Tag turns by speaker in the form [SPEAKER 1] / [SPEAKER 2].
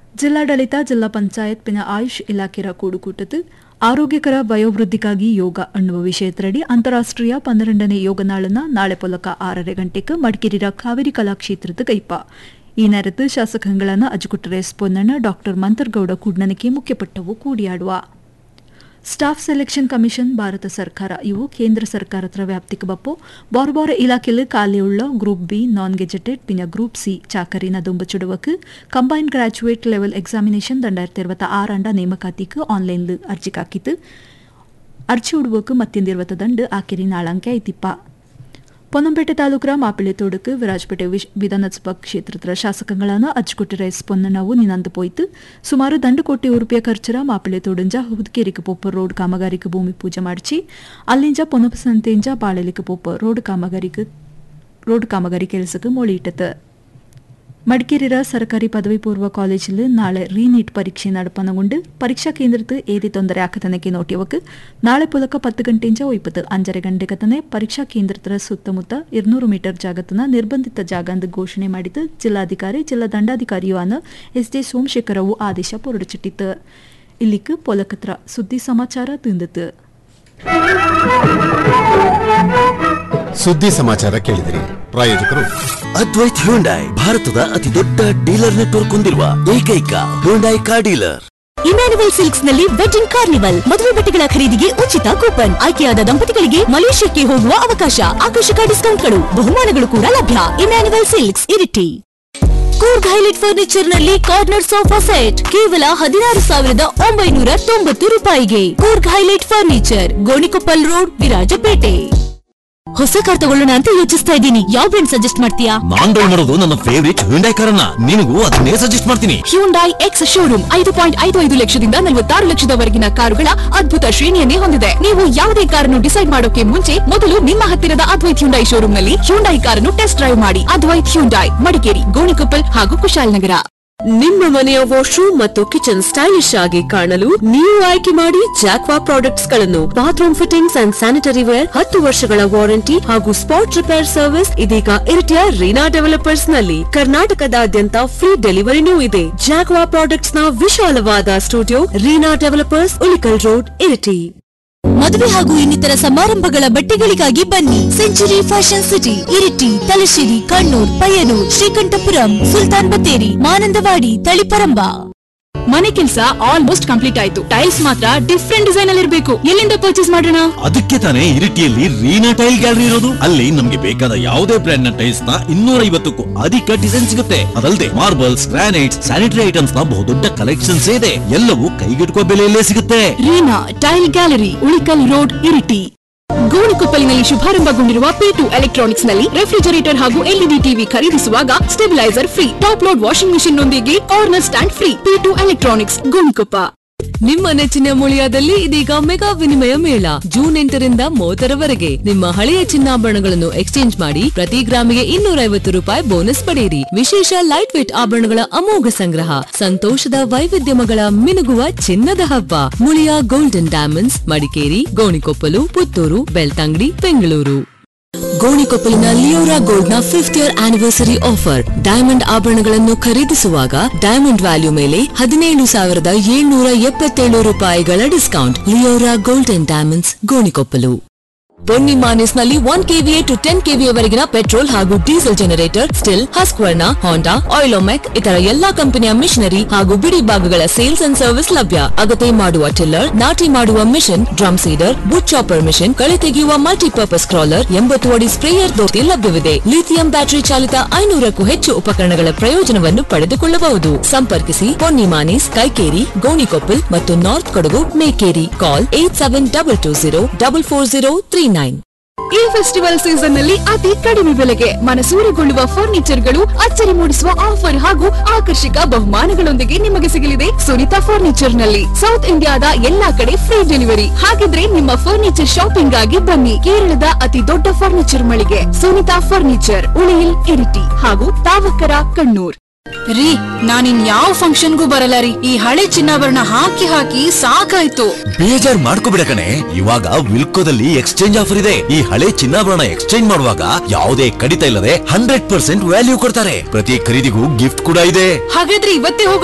[SPEAKER 1] ಜಿಲ್ಲಾಡಳಿತ ಜಿಲ್ಲಾ ಪಂಚಾಯತ್ ಪಿನ ಆಯುಷ್ ಇಲಾಖೆಯ ಕೂಡುಕೂಟದ್ದು ಆರೋಗ್ಯಕರ ವಯೋವೃದ್ಧಿಗಾಗಿ ಯೋಗ ಅನ್ನುವ ವಿಷಯದಡಿ ಅಂತಾರಾಷ್ಟ್ರೀಯ ಪನ್ನೆರಡನೇ ಯೋಗ ನಾಳನ್ನ ನಾಳೆ ಪೊಲಕ ಆರரை ಗಂಟೆಗೆ ಮಡಿಕೇರಿಯ ಕಾವೇರಿ ಕಲಾಕ್ಷೇತ್ರದ ಗೈಪ ಈ ನೆರೆದು ಶಾಸಕಗಳನ್ನ ಅಜುಕುಟ್ರೇಸ್ ಪೊನ್ನಣ್ಣ ಡಾಕ್ಟರ್ ಮಂತರ್ಗೌಡ ಕೂಡ್ನನಿಕೆ ಮುಖ್ಯಪಟ್ಟವು ಕೂಡಿಯಾಡುವ ಸ್ಟಾಫ್ ಸೆಲೆಕ್ಷನ್ ಕಮಿಷನ್ ಭಾರತ ಸರ್ಕಾರ ಇವು ಕೇಂದ್ರ ಸರ್ಕಾರದ ವ್ಯಾಪ್ತಿಗೆ ಬಪ್ಪು ಬಾರ್ ಬಾರ್ ಇಲಾಖೆಯಲ್ಲಿ ಖಾಲಿಯುಳ್ಳ ಗ್ರೂಪ್ ಬಿ ನಾನ್ ಗೆಜೆಟೆಡ್ പിന്നെ ಗ್ರೂಪ್ ಸಿ ಚಾಕರಿನ ದುಂಬಚುಡುವಕ್ಕೆ ಕಂಬೈನ್ ಗ್ರಾಜುಯೇಟ್ ಲೆವೆಲ್ ಎಕ್ಸಾಮಿನೇಷನ್ രണ്ടായിരത്തി ഇരുപത്തി ആറാണ്ട ನೇಮಕಾತಿക്ക് ಆನ್ಲೈನ್ಲು ಅರ್ಜಿ ಹಾಕಿತ್ತು ಅರ್ಜಿ ಉಡುವಕ್ಕೆ ಮತ್ತಿಂದ ಇರುವತ್ತ ದಂಡು ಆಕೆರಿ ನಾಳಂಕೆ ಐತಿಪ್ಪ ಪೊನ್ನಂಪೇಟೆ ತಾಲೂಕರ ಮಾಪಿಳೆ ತೋಡಕ್ಕೆ ವಿರಾಜಪೇಟೆ ವಿಶ್- ವಿಧಾನಸಭಾ ಕ್ಷೇತ್ರದ ಶಾಸಕಗಳನ್ನು ಅಜ್ಜುಕೊಟ್ಟಿರೈಸ್ ಪೊನ್ನನವು ನಿನಂದು ಪೋಯ್ತು ಸುಮಾರು ದಂಡು ಕೋಟಿ ರೂಪಾಯಿ ಖರ್ಚರ ಮಾಪಿಳೆ ತೋಡಂಜ ಹುದ್ಕೇರಿಗೆ ಪೋಪ ರೋಡ್ ಕಾಮಗಾರಿಗೆ ಭೂಮಿ ಪೂಜೆ ಮಾಡಿಸಿ ಅಲ್ಲಿಂಜ ಪೊನ್ನಪಸಂತೆಂಜ ಬಾಳೆಲಿಕ್ಕೆ ಪೋಪ ರೋಡ್ ಕಾಮಗಾರಿಗೆ ರೋಡ್ ಕಾಮಗಾರಿ ಕೆಲಸಕ್ಕೆ ಮೊಳಿ ಇಟ್ಟತು ಮಡಿಕೇರಿರ ಸರ್ಕಾರಿ ಪದವಿ ಪೂರ್ವ ಕಾಲೇಜಿಲ್ ನಾಳೆ ರೀನೀಟ್ ಪರೀಕ್ಷೆ നടപ്പനകൊണ്ട് ಪರೀಕ್ಷಾ ಕೇಂದ್ರത്ത് ഏതി ತೊಂದರೆ ಆಕತನಕ್ಕೆ ನೋಟಿಯವಕ್ಕೆ ನಾಳೆ ಪುಲಕ ಪತ್ತು ಗಂಟೆಂಚ ಒಯ್ಪತ್ತು ಅಂಜರೆ ಗಂಟೆಗತನೆ ಪರೀಕ್ಷಾ ಕೇಂದ್ರದ ಸುತ್ತಮುತ್ತ ഇരുന്നൂറ് ಮೀಟರ್ ಜಾಗತನ ನಿರ್ಬಂಧಿತ ಜಾಗ ಎಂದು ಘೋಷಣೆ ಮಾಡಿದ್ದು ಜಿಲ್ಲಾಧಿಕಾರಿ ಜಿಲ್ಲಾ ದಂಡಾಧಿಕಾರಿಯೂ ಅನ್ನ ಎಸ್ ಜೆ ಸೋಮಶೇಖರವು ಆದೇಶ ಹೊರಡಿಸಿಟ್ಟಿತ್ತು ಇಲ್ಲಿക്ക് ಪೊಲಕತ್ರ ಸುದ್ದಿ ಸಮಾಚಾರ ತಿಂದಿತ್ತು
[SPEAKER 2] ಸುದ್ದಿ ಸಮಾಚಾರ ಕೇಳಿದಿರಿ ಪ್ರಾಯೋಜಕರು
[SPEAKER 3] ಅದ್ವೈತ್ ಹ್ಯುಂಡೈ ಭಾರತದ ಅತಿ ದೊಡ್ಡ ಡೀಲರ್ ನೆಟ್ವರ್ಕ್ ಹೊಂದಿರುವ ಏಕೈಕ Hyundai car dealer
[SPEAKER 4] Emmanuel silks ನಲ್ಲಿ ವೆಡ್ಡಿಂಗ್ ಕಾರ್ನಿವಲ್ ಮದುವೆ ಬಟ್ಟೆಗಳ ಖರೀದಿಗೆ ಉಚಿತ ಕೂಪನ್ ಆಯ್ಕೆಯಾದ ದಂಪತಿಗಳಿಗೆ ಮಲೇಷ್ಯಾಕ್ಕೆ ಹೋಗುವ ಅವಕಾಶ ಆಕರ್ಷಕ ಡಿಸ್ಕೌಂಟ್ಗಳು ಬಹುಮಾನಗಳು ಕೂಡ ಲಭ್ಯ Emmanuel silks Iritty Coorg highlight furniture ನಲ್ಲಿ ಕಾರ್ನರ್ ಸೋಫಾ ಸೆಟ್ ಕೇವಲ ಹದಿನಾರು ಸಾವಿರದ ಒಂಬೈನೂರ ತೊಂಬತ್ತು ರೂಪಾಯಿಗೆ Coorg highlight furniture Gonikoppal road Virajpet ಹೊಸ ಕಾರ್ ತಗೊಳ್ಳೋಣ ಅಂತ ಯೋಚಿಸ್ತಾ ಇದ್ದೀನಿ ಯಾವ ಬ್ರ್ಯಾಂಡ್ ಸಜೆಸ್ಟ್ ಮಾಡ್ತೀಯಾ
[SPEAKER 3] ನಾನ್ ಡೌನ್ ಮಾಡೋದು ನನ್ನ ಫೇವರಿಟ್ ಹ್ಯುಂಡೈ ಕಾರನ್ನ ನಿನಗೂ ಅದನ್ನೇ ಸಜೆಸ್ಟ್ ಮಾಡ್ತೀನಿ
[SPEAKER 4] ಹ್ಯುಂಡೈ ಎಕ್ಸ್ ಶೋರೂಮ್ ಐದು ಪಾಯಿಂಟ್ ಐದು ಐದು ಲಕ್ಷದಿಂದ ನಲವತ್ತಾರು ಲಕ್ಷದವರೆಗಿನ ಕಾರುಗಳ ಅದ್ಭುತ ಶ್ರೇಣಿಯನ್ನೇ ಹೊಂದಿದೆ ನೀವು ಯಾವುದೇ ಕಾರನ್ನು ಡಿಸೈಡ್ ಮಾಡೋಕೆ ಮುಂಚೆ ಮೊದಲು ನಿಮ್ಮ ಹತ್ತಿರದ ಅದ್ವೈತ್ ಹ್ಯುಂಡೈ ಶೋರೂಮ್ ನಲ್ಲಿ ಹ್ಯುಂಡೈ ಕಾರನ್ನು ಟೆಸ್ಟ್ ಡ್ರೈವ್ ಮಾಡಿ ಅದ್ವೈತ್ ಹ್ಯುಂಡೈ ಮಡಿಕೇರಿ ಗೋಣಿಕೊಪ್ಪಲ್ ಹಾಗೂ ಕುಶಾಲನಗರ
[SPEAKER 5] ನಿಮ್ಮ ಮನೆಯ ವಾಶ್ರೂಮ್ ಮತ್ತು ಕಿಚನ್ ಸ್ಟೈಲಿಶ್ ಆಗಿ ಕಾಣಲು ನೀವು ಆಯ್ಕೆ ಮಾಡಿ ಜಾಕ್ವಾ ಪ್ರಾಡಕ್ಟ್ಸ್ ಗಳನ್ನು bathroom fittings and sanitary ware ಹತ್ತು ವರ್ಷಗಳ ವಾರಂಟಿ ಹಾಗೂ ಸ್ಪಾಟ್ ರಿಪೇರ್ ಸರ್ವಿಸ್ ಇದೀಗ ಇರಿಟಿಯ ರೀನಾ ಡೆವಲಪರ್ಸ್ ನಲ್ಲಿ ಕರ್ನಾಟಕದಾದ್ಯಂತ ಫ್ರೀ ಡೆಲಿವರಿನೂ ಇದೆ ಜಾಕ್ವಾ ಪ್ರಾಡಕ್ಟ್ಸ್ ನ ವಿಶಾಲವಾದ studio Reena developers Ulikal road Iritty
[SPEAKER 4] ಮದುವೆ ಹಾಗೂ ಇನ್ನಿತರ ಸಮಾರಂಭಗಳ ಬಟ್ಟೆಗಳಿಗಾಗಿ ಬನ್ನಿ century fashion city Iritty Thalassery Kannur Payyanur Sreekandapuram Sultan Bathery Mananthavady Taliparamba ಮನೆ ಕೆಲಸ ಆಲ್ಮೋಸ್ಟ್ ಕಂಪ್ಲೀಟ್ ಆಯ್ತು ಟೈಲ್ಸ್ ಮಾತ್ರ ಡಿಫ್ರೆಂಟ್ ಡಿಸೈನ್ ಅಲ್ಲಿ ಇರಬೇಕು ಎಲ್ಲಿಂದ ಪರ್ಚೇಸ್ ಮಾಡೋಣ
[SPEAKER 3] ಅದಕ್ಕೆ ತಾನೇ ಇರಿಟಿಯಲ್ಲಿ ರೀನಾ ಟೈಲ್ ಗ್ಯಾಲರಿ ಇರೋದು ಅಲ್ಲಿ ನಮ್ಗೆ ಬೇಕಾದ ಯಾವುದೇ ಬ್ರ್ಯಾಂಡ್ ನ ಟೈಲ್ಸ್ ನ ಇನ್ನೂರ ಐವತ್ತಕ್ಕೂ ಅಧಿಕ ಡಿಸೈನ್ ಸಿಗುತ್ತೆ ಅದಲ್ಲದೆ ಮಾರ್ಬಲ್ಸ್ ಗ್ರಾನೈಟ್ಸ್ ಸ್ಯಾನಿಟರಿ ಐಟಮ್ಸ್ ನ ಬಹುದೊಡ್ಡ ಕಲೆಕ್ಷನ್ಸ್ ಇದೆ ಎಲ್ಲವೂ ಕೈಗೆಟುಕುವ ಬೆಲೆಯಲ್ಲೇ ಸಿಗುತ್ತೆ
[SPEAKER 4] Reena tile gallery Ulikal road Iritty ಗೋಣಿಕೊಪ್ಪಲಿನಲ್ಲಿ ಶುಭಾರಂಭಗೊಂಡಿರುವ ಪಿ ಟು ಎಲೆಕ್ಟ್ರಾನಿಕ್ಸ್ ನಲ್ಲಿ ರೆಫ್ರಿಜರೇಟರ್ ಹಾಗೂ ಎಲ್ಇಡಿ ಟಿವಿ ಖರೀದಿಸುವಾಗ stabiliser free top load washing machine ನೊಂದಿಗೆ corner stand free P two electronics Gonikoppa ನಿಮ್ಮ ನೆಚ್ಚಿನ ಮುಳಿಯಾದಲ್ಲಿ ಇದೀಗ ಮೆಗಾ ವಿನಿಮಯ ಮೇಳ ಜೂನ್ ಎಂಟರಿಂದ ಮೂವತ್ತರವರೆಗೆ ನಿಮ್ಮ ಹಳೆಯ ಚಿನ್ನಾಭರಣಗಳನ್ನು ಎಕ್ಸ್ಚೇಂಜ್ ಮಾಡಿ ಪ್ರತಿ ಗ್ರಾಮಿಗೆ ಇನ್ನೂರ ಐವತ್ತು ರೂಪಾಯಿ ಬೋನಸ್ ಪಡೆಯಿರಿ ವಿಶೇಷ ಲೈಟ್ ವೇಟ್ ಆಭರಣಗಳ ಅಮೋಘ ಸಂಗ್ರಹ ಸಂತೋಷದ ವೈವಿಧ್ಯಮಗಳ ಮಿನುಗುವ ಚಿನ್ನದ ಹಬ್ಬ ಮುಳಿಯ ಗೋಲ್ಡನ್ ಡೈಮಂಡ್ಸ್ ಮಡಿಕೇರಿ ಗೋಣಿಕೊಪ್ಪಲು ಪುತ್ತೂರು ಬೆಳ್ತಂಗಡಿ ಬೆಂಗಳೂರು ಗೋಣಿಕೊಪ್ಪಲಿನ ಲಿಯೋರಾ ಗೋಲ್ಡ್ ನ fifth year anniversary offer diamond ಆಭರಣಗಳನ್ನು ಖರೀದಿಸುವಾಗ ಡೈಮಂಡ್ ವ್ಯಾಲ್ಯೂ ಮೇಲೆ ಹದಿನೇಳು ಸಾವಿರದ ಏಳ್ನೂರ ಎಪ್ಪತ್ತೇಳು ರೂಪಾಯಿಗಳ discount Leora gold and diamonds Gonikoppal ಬೊನ್ನಿ ಮಾನಿಸ್ ನಲ್ಲಿ one KVA to ten KVA ವರೆಗಿನ ಪೆಟ್ರೋಲ್ ಹಾಗೂ diesel generator Stihl Husqvarna Honda ಆಯಿಲೋಮೆಕ್ ಇತರ ಎಲ್ಲಾ ಕಂಪನಿಯ ಮಿಷನರಿ ಹಾಗೂ ಬಿಡಿ ಭಾಗಗಳ ಸೇಲ್ಸ್ ಅಂಡ್ ಸರ್ವಿಸ್ ಲಭ್ಯ ಅಗತ್ಯ ಮಾಡುವ ಟಿಲ್ಲರ್ ನಾಟಿ ಮಾಡುವ ಮಿಷನ್ ಡ್ರಮ್ ಸೀಡರ್ ಬುಟ್ ಚಾಪರ್ ಮಿಷನ್ ಕಳೆ ತೆಗೆಯುವ ಮಲ್ಟಿಪರ್ಪಸ್ ಕ್ರಾಲರ್ ಎಂಬತ್ತು ಅಡಿ ಸ್ಪ್ರೇಯರ್ ದೋತಿ ಲಭ್ಯವಿದೆ ಲಿಥಿಯಂ ಬ್ಯಾಟರಿ ಚಾಲಿತ ಐನೂರಕ್ಕೂ ಹೆಚ್ಚು ಉಪಕರಣಗಳ ಪ್ರಯೋಜನವನ್ನು ಪಡೆದುಕೊಳ್ಳಬಹುದು ಸಂಪರ್ಕಿಸಿ ಪೊನ್ನಿ ಮಾನಿಸ್ ಕೈಕೇರಿ ಗೋಣಿಕೊಪ್ಪಲ್ ಮತ್ತು north Kodagu Mekeri call eight seven double two zero double four zero three nine ಈ ಫೆಸ್ಟಿವಲ್ ಸೀಸನ್ ನಲ್ಲಿ ಅತಿ ಕಡಿಮೆ ಬೆಲೆಗೆ ಮನಸೂರೆಗೊಳ್ಳುವ ಫರ್ನಿಚರ್ಗಳು ಅಚ್ಚರಿ ಮೂಡಿಸುವ ಆಫರ್ ಹಾಗೂ ಆಕರ್ಷಕ ಬಹುಮಾನಗಳೊಂದಿಗೆ ನಿಮಗೆ ಸಿಗಲಿದೆ ಸುನಿತಾ ಫರ್ನಿಚರ್ ನಲ್ಲಿ ಸೌತ್ ಇಂಡಿಯಾದ ಎಲ್ಲಾ ಕಡೆ ಫ್ರೀ ಡೆಲಿವರಿ ಹಾಗಿದ್ರೆ ನಿಮ್ಮ ಫರ್ನಿಚರ್ ಶಾಪಿಂಗ್ ಆಗಿ ಬನ್ನಿ ಕೇರಳದ ಅತಿ ದೊಡ್ಡ ಫರ್ನಿಚರ್ ಮಳಿಗೆ ಸುನಿತಾ ಫರ್ನಿಚರ್ ಉಳಿಯಿಲ್ ಇರಿಟಿ ಹಾಗೂ ತಾವಕರ ಕಣ್ಣೂರ್ ರೀ ನಾನಿನ್ ಯಾವ ಫಂಕ್ಷನ್ಗೂ ಬರಲ್ಲ ರೀ ಈ ಹಳೆ ಚಿನ್ನಾಭರಣ ಹಾಕಿ ಹಾಕಿ ಸಾಕಾಯ್ತು
[SPEAKER 3] ಬೇಜಾರ್ ಮಾಡ್ಕೋಬಿಡ ಕಣೆ ಇವಾಗ ವಿಲ್ಕೋದಲ್ಲಿ ಎಕ್ಸ್ಚೇಂಜ್ ಆಫರ್ ಇದೆ ಈ ಹಳೆ ಚಿನ್ನಾಭರಣ ಎಕ್ಸ್ಚೇಂಜ್ ಮಾಡುವಾಗ ಯಾವುದೇ ಕಡಿತ ಇಲ್ಲದೆ ಹಂಡ್ರೆಡ್ ಪರ್ಸೆಂಟ್ ವ್ಯಾಲ್ಯೂ ಕೊಡ್ತಾರೆ ಪ್ರತಿ ಖರೀದಿಗೂ ಗಿಫ್ಟ್ ಕೂಡ ಇದೆ
[SPEAKER 4] ಹಾಗಾದ್ರೆ ಇವತ್ತೇ ಹೋಗೋಣ